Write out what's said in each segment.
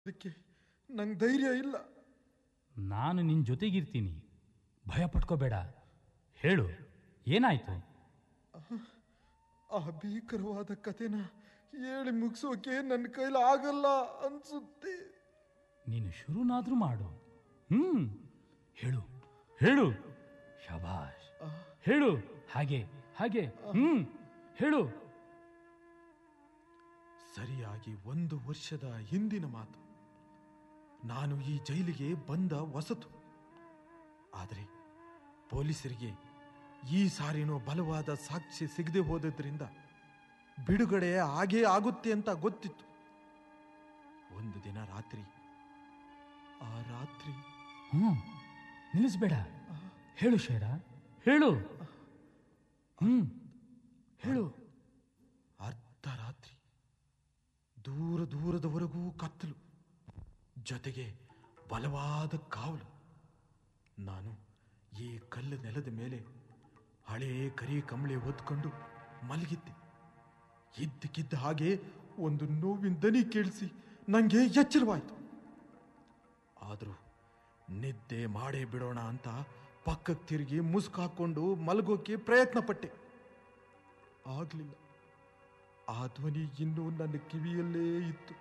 ಅದಕ್ಕೆ ನಂಗೆ ಧೈರ್ಯ ಇಲ್ಲ ನಾನು ನಿನ್ನ ಜೊತೆಗಿರ್ತೀನಿ ಭಯ ಪಟ್ಕೋಬೇಡ ಹೇಳು ಏನಾಯ್ತು ಆ ಭೀಕರವಾದ ಕಥೆನ ಹೇಳಿ ಮುಗಿಸೋಕೆ ನನ್ನ ಕೈಲಿ ಆಗಲ್ಲ ಅನ್ಸುತ್ತೆ ನೀನು ಶುರುನಾದ್ರೂ ಮಾಡು ಹ್ಮ್ ಹೇಳು ಹೇಳು ಶಬಾಷ್ ಹೇಳು ಹಾಗೆ ಹಾಗೆ ಹ್ಮ್ ಹೇಳು ಸರಿಯಾಗಿ ಒಂದು ವರ್ಷದ ಹಿಂದಿನ ಮಾತು ನಾನು ಈ ಜೈಲಿಗೆ ಬಂದ ಹೊಸತು ಆದರೆ ಪೊಲೀಸರಿಗೆ ಈ ಸಾರಿನೋ ಬಲವಾದ ಸಾಕ್ಷಿ ಸಿಗದೆ ಹೋದದ್ರಿಂದ ಬಿಡುಗಡೆ ಆಗೇ ಆಗುತ್ತೆ ಅಂತ ಗೊತ್ತಿತ್ತು ಒಂದು ದಿನ ರಾತ್ರಿ ಆ ರಾತ್ರಿ ಹ್ಮ್ ನಿಲ್ಲಿಸ್ಬೇಡ ಹೇಳು ಶೇರ ಹೇಳು ಹ್ಮ್ ಹೇಳು ಅರ್ಧರಾತ್ರಿ ದೂರ ದೂರದವರೆಗೂ ಕತ್ತಲು ಜೊತೆಗೆ ಬಲವಾದ ಕಾವಲು ನಾನು ಈ ಕಲ್ಲು ನೆಲದ ಮೇಲೆ ಹಳೇ ಕರಿ ಕಂಬಳಿ ಹೊತ್ಕೊಂಡು ಮಲಗಿದ್ದೆ ಇದ್ದಕ್ಕಿದ್ದ ಹಾಗೆ ಒಂದು ನೋವಿನ ದನಿ ಕೇಳಿಸಿ ನನಗೆ ಎಚ್ಚರವಾಯಿತು ಆದರೂ ನಿದ್ದೆ ಮಾಡೇ ಬಿಡೋಣ ಅಂತ ಪಕ್ಕಕ್ಕೆ ತಿರುಗಿ ಮುಸುಕು ಹಾಕೊಂಡು ಮಲಗೋಕೆ ಪ್ರಯತ್ನ ಪಟ್ಟೆ ಆಗ್ಲಿಲ್ಲ ಆ ಧ್ವನಿ ಇನ್ನೂ ನನ್ನ ಕಿವಿಯಲ್ಲೇ ಇತ್ತು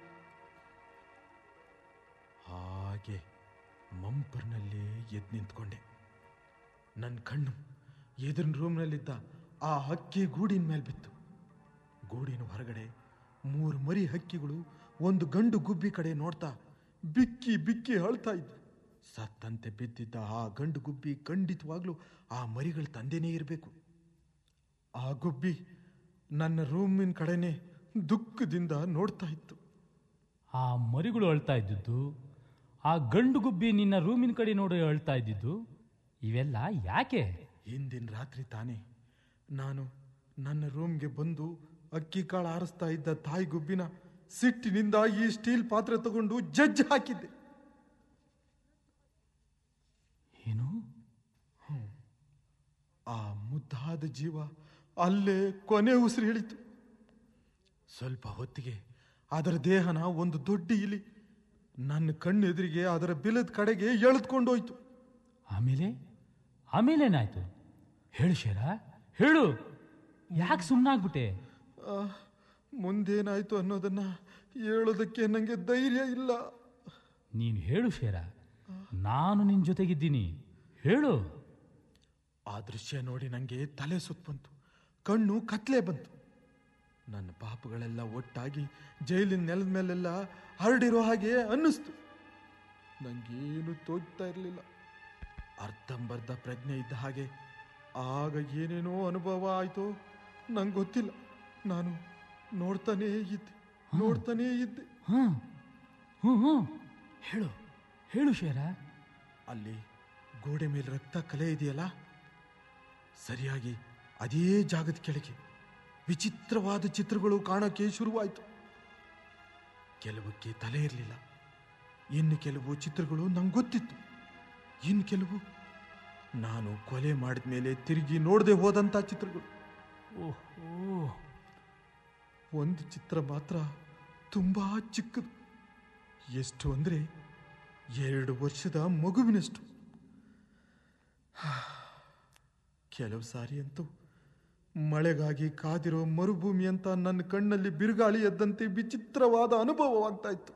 ಹಾಗೆ ಮಂಪರ್ನಲ್ಲೇ ಎದ್ದು ನಿಂತ್ಕೊಂಡೆ ನನ್ನ ಕಣ್ಣು ಎದುರಿನ ರೂಮ್ನಲ್ಲಿದ್ದ ಆ ಹಕ್ಕಿ ಗೂಡಿನ ಮೇಲೆ ಬಿತ್ತು ಗೂಡಿನ ಹೊರಗಡೆ ಮೂರು ಮರಿ ಹಕ್ಕಿಗಳು ಒಂದು ಗಂಡು ಗುಬ್ಬಿ ಕಡೆ ನೋಡ್ತಾ ಬಿಕ್ಕಿ ಬಿಕ್ಕಿ ಅಳ್ತಾ ಇದ್ವು ಸತ್ತಂತೆ ಬಿದ್ದಿದ್ದ ಆ ಗಂಡು ಗುಬ್ಬಿ ಖಂಡಿತವಾಗ್ಲೂ ಆ ಮರಿಗಳ ತಂದೆನೇ ಇರಬೇಕು ಆ ಗುಬ್ಬಿ ನನ್ನ ರೂಮಿನ ಕಡೆನೆ ದುಃಖದಿಂದ ನೋಡ್ತಾ ಇತ್ತು ಆ ಮರಿಗಳು ಅಳ್ತಾ ಇದ್ದಿದ್ದು ಆ ಗಂಡು ಗುಬ್ಬಿ ನಿನ್ನ ರೂಮಿನ ಕಡೆ ನೋಡಿ ಅಳ್ತಾ ಇದ್ದಿದ್ದು ಇವೆಲ್ಲ ಯಾಕೆ ಹಿಂದಿನ ರಾತ್ರಿ ತಾನೇ ನಾನು ನನ್ನ ರೂಮ್ಗೆ ಬಂದು ಅಕ್ಕಿ ಕಾಳು ಆರಿಸ್ತಾ ಇದ್ದ ತಾಯಿ ಗುಬ್ಬಿನ ಸಿಟ್ಟಿನಿಂದ ಈ ಸ್ಟೀಲ್ ಪಾತ್ರೆ ತಗೊಂಡು ಜಜ್ಜ್ ಹಾಕಿದ್ದೆ ಏನು ಆ ಮುದ್ದಾದ ಜೀವ ಅಲ್ಲೇ ಕೊನೆ ಉಸಿರು ಹೇಳಿತು ಸ್ವಲ್ಪ ಹೊತ್ತಿಗೆ ಅದರ ದೇಹನ ಒಂದು ದೊಡ್ಡ ಇಲಿ ನನ್ನ ಕಣ್ಣೆದುರಿಗೆ ಅದರ ಬಿಲದ ಕಡೆಗೆ ಎಳೆದುಕೊಂಡೋಯ್ತು ಆಮೇಲೆ ಆಮೇಲೇನಾಯ್ತು ಹೇಳು ಶೇರ ಹೇಳು ಯಾಕೆ ಸುಮ್ಮನಾಗ್ಬಿಟ್ಟೆ ಆ, ಮುಂದೇನಾಯ್ತು ಅನ್ನೋದನ್ನ ಹೇಳೋದಕ್ಕೆ ನನಗೆ ಧೈರ್ಯ ಇಲ್ಲ ನೀನು ಹೇಳು ಶೇರ ನಾನು ನಿನ್ನ ಜೊತೆಗಿದ್ದೀನಿ ಹೇಳು ಆ ದೃಶ್ಯ ನೋಡಿ ನನಗೆ ತಲೆ ಸುತ್ತ ಬಂತು ಕಣ್ಣು ಕತ್ಲೆ ಬಂತು ನನ್ನ ಪಾಪಗಳೆಲ್ಲ ಒಟ್ಟಾಗಿ ಜೈಲಿನ ನೆಲದ ಮೇಲೆಲ್ಲ ಹರಡಿರೋ ಹಾಗೆ ಅನ್ನಿಸ್ತು ನಂಗೇನು ತೋಚ್ತಾ ಇರಲಿಲ್ಲ ಅರ್ಧಂಬರ್ಧ ಪ್ರಜ್ಞೆ ಇದ್ದ ಹಾಗೆ ಆಗ ಏನೇನೋ ಅನುಭವ ಆಯ್ತೋ ನಂಗೆ ಗೊತ್ತಿಲ್ಲ ನಾನು ನೋಡ್ತಾನೇ ಇದ್ದೆ ನೋಡ್ತಾನೇ ಇದ್ದೆ ಹ್ಞೂ ಹ್ಞೂ ಹ್ಞೂ ಹೇಳು ಹೇಳು ಶೇರ ಅಲ್ಲಿ ಗೋಡೆ ಮೇಲೆ ರಕ್ತ ಕಲೆ ಇದೆಯಲ್ಲ ಸರಿಯಾಗಿ ಅದೇ ಜಾಗದ ಕೆಳಗೆ ವಿಚಿತ್ರವಾದ ಚಿತ್ರಗಳು ಕಾಣಕ್ಕೆ ಶುರುವಾಯಿತು ಕೆಲವಕ್ಕೆ ತಲೆ ಇರಲಿಲ್ಲ ಇನ್ನು ಕೆಲವು ಚಿತ್ರಗಳು ನಂಗೆ ಗೊತ್ತಿತ್ತು ಇನ್ನು ಕೆಲವು ನಾನು ಕೊಲೆ ಮಾಡಿದ ಮೇಲೆ ತಿರುಗಿ ನೋಡದೆ ಹೋದಂಥ ಚಿತ್ರಗಳು ಓಹೋ ಒಂದು ಚಿತ್ರ ಮಾತ್ರ ತುಂಬಾ ಚಿಕ್ಕದು ಎಷ್ಟು ಅಂದರೆ ಎರಡು ವರ್ಷದ ಮಗುವಿನಷ್ಟು ಕೆಲವು ಸಾರಿ ಅಂತೂ ಮಳೆಗಾಗಿ ಕಾದಿರೋ ಮರುಭೂಮಿ ಅಂತ ನನ್ನ ಕಣ್ಣಲ್ಲಿ ಬಿರುಗಾಳಿ ಎದ್ದಂತೆ ವಿಚಿತ್ರವಾದ ಅನುಭವವಾಗ್ತಾ ಇತ್ತು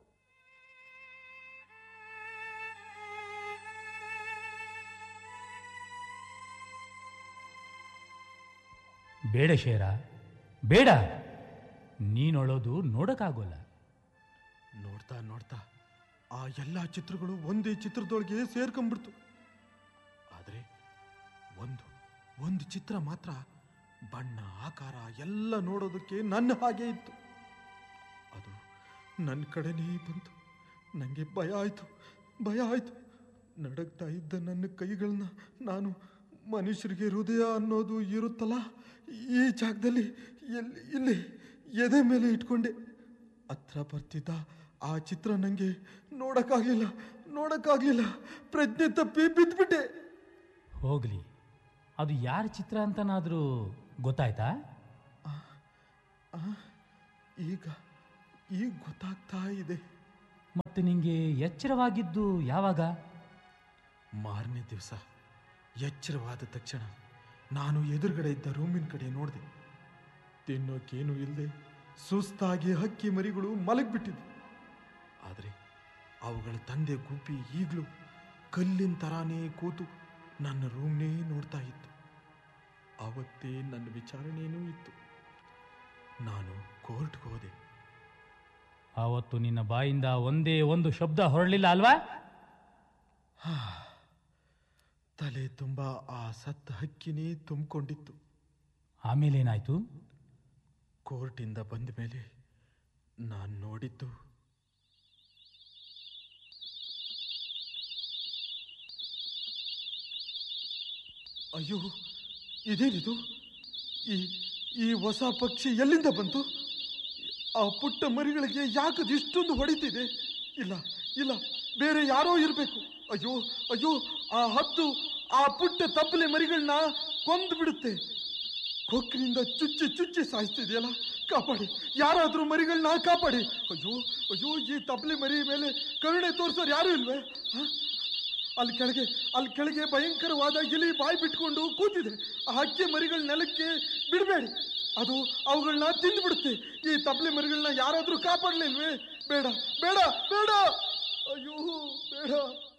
ಬೇಡ ಶೇರ ಬೇಡ ನೀನೊಳೋದು ನೋಡಕ್ಕಾಗೋಲ್ಲ ನೋಡ್ತಾ ನೋಡ್ತಾ ಆ ಎಲ್ಲ ಚಿತ್ರಗಳು ಒಂದೇ ಚಿತ್ರದೊಳಗೆ ಸೇರ್ಕೊಂಡ್ಬಿಡ್ತು ಆದರೆ ಒಂದು ಒಂದು ಚಿತ್ರ ಮಾತ್ರ ಬಣ್ಣ ಆಕಾರ ಎಲ್ಲ ನೋಡೋದಕ್ಕೆ ನನ್ನ ಹಾಗೆ ಇತ್ತು ಅದು ನನ್ನ ಕಡೆನೇ ಬಂತು ನನಗೆ ಭಯ ಆಯಿತು ಭಯ ಆಯಿತು ನಡಗ್ತಾ ಇದ್ದ ನನ್ನ ಕೈಗಳನ್ನ ನಾನು ಮನುಷ್ಯರಿಗೆ ಹೃದಯ ಅನ್ನೋದು ಇರುತ್ತಲ್ಲ ಈ ಜಾಗದಲ್ಲಿ ಎಲ್ಲಿ ಇಲ್ಲಿ ಎದೆ ಮೇಲೆ ಇಟ್ಕೊಂಡೆ ಹತ್ರ ಬರ್ತಿದ್ದ ಆ ಚಿತ್ರ ನನಗೆ ನೋಡಕ್ಕಾಗ್ಲಿಲ್ಲ ನೋಡಕ್ಕಾಗ್ಲಿಲ್ಲ ಪ್ರಜ್ಞೆ ತಪ್ಪಿ ಬಿದ್ದ್ಬಿಟ್ಟೆ ಹೋಗ್ಲಿ ಅದು ಯಾರ ಚಿತ್ರ ಅಂತನಾದ್ರೂ ಗೊತ್ತಾಯ್ತಾ ಆ, ಈಗ ಈಗ ಗೊತ್ತಾಗ್ತಾ ಇದೆ ಮತ್ತೆ ನಿಂಗೆ ಎಚ್ಚರವಾಗಿದ್ದು ಯಾವಾಗ ಮಾರನೇ ದಿವಸ ಎಚ್ಚರವಾದ ತಕ್ಷಣ ನಾನು ಎದುರುಗಡೆ ಇದ್ದ ರೂಮಿನ ಕಡೆ ನೋಡಿದೆ ತಿನ್ನೋಕೇನು ಇಲ್ಲದೆ ಸುಸ್ತಾಗಿ ಹಕ್ಕಿ ಮರಿಗಳು ಮಲಗ್ಬಿಟ್ಟಿದ್ವು ಆದರೆ ಅವುಗಳ ತಂದೆ ಗುಬ್ಬಿ ಈಗಲೂ ಕಲ್ಲಿನ ತರಾನೇ ಕೂತು ನನ್ನ ರೂಮ್ನೇ ನೋಡ್ತಾ ಇತ್ತು ಅವತ್ತೇ ನನ್ನ ವಿಚಾರಣೆಯೂ ಇತ್ತು ನಾನು ಕೋರ್ಟ್ಗೆ ಹೋದೆ ಆವತ್ತು ನಿನ್ನ ಬಾಯಿಂದ ಒಂದೇ ಒಂದು ಶಬ್ದ ಹೊರಲಿಲ್ಲ ಅಲ್ವಾ ತಲೆ ತುಂಬ ಆ ಸತ್ತ ಹಕ್ಕಿನೇ ತುಂಬಿಕೊಂಡಿತ್ತು ಆಮೇಲೇನಾಯ್ತು ಕೋರ್ಟಿಂದ ಬಂದ ಮೇಲೆ ನಾನು ನೋಡಿದ್ದು ಅಯ್ಯೋ ಇದೇನಿದು ಈ ಈ ಹೊಸ ಪಕ್ಷಿ ಎಲ್ಲಿಂದ ಬಂತು ಆ ಪುಟ್ಟ ಮರಿಗಳಿಗೆ ಯಾಕದು ಇಷ್ಟೊಂದು ಹೊಡಿತಿದೆ ಇಲ್ಲ ಇಲ್ಲ ಬೇರೆ ಯಾರೋ ಇರಬೇಕು ಅಯ್ಯೋ ಅಯ್ಯೋ ಆ ಹದ್ದು ಆ ಪುಟ್ಟ ತಪ್ಪಲೆ ಮರಿಗಳನ್ನ ಕೊಂದು ಬಿಡುತ್ತೆ ಕೊಕ್ಕಿನಿಂದ ಚುಚ್ಚಿ ಚುಚ್ಚಿ ಸಾಯಿಸ್ತಿದೆಯಲ್ಲ ಕಾಪಾಡಿ ಯಾರಾದ್ರೂ ಮರಿಗಳನ್ನ ಕಾಪಾಡಿ ಅಯ್ಯೋ ಅಯ್ಯೋ ಈ ತಪ್ಪಲೆ ಮರಿ ಮೇಲೆ ಕರುಣೆ ತೋರಿಸೋರು ಯಾರು ಇಲ್ವೇ ಹ? ಅಲ್ಲಿ ಕೆಳಗೆ ಅಲ್ಲಿ ಕೆಳಗೆ ಭಯಂಕರವಾದ ಇಲಿ ಬಾಯಿ ಬಿಟ್ಕೊಂಡು ಕೂತಿದೆ ಆ ಹಕ್ಕಿ ಮರಿಗಳ ನೆಲಕ್ಕೆ ಬಿಡಬೇಡಿ ಅದು ಅವುಗಳನ್ನ ತಿಂದ್ಬಿಡುತ್ತೆ ಈ ತಪ್ಪಲೆ ಮರಿಗಳನ್ನ ಯಾರಾದ್ರೂ ಕಾಪಾಡ್ಲಿಲ್ವೇ ಬೇಡ ಬೇಡ ಬೇಡ ಅಯ್ಯೋ ಬೇಡ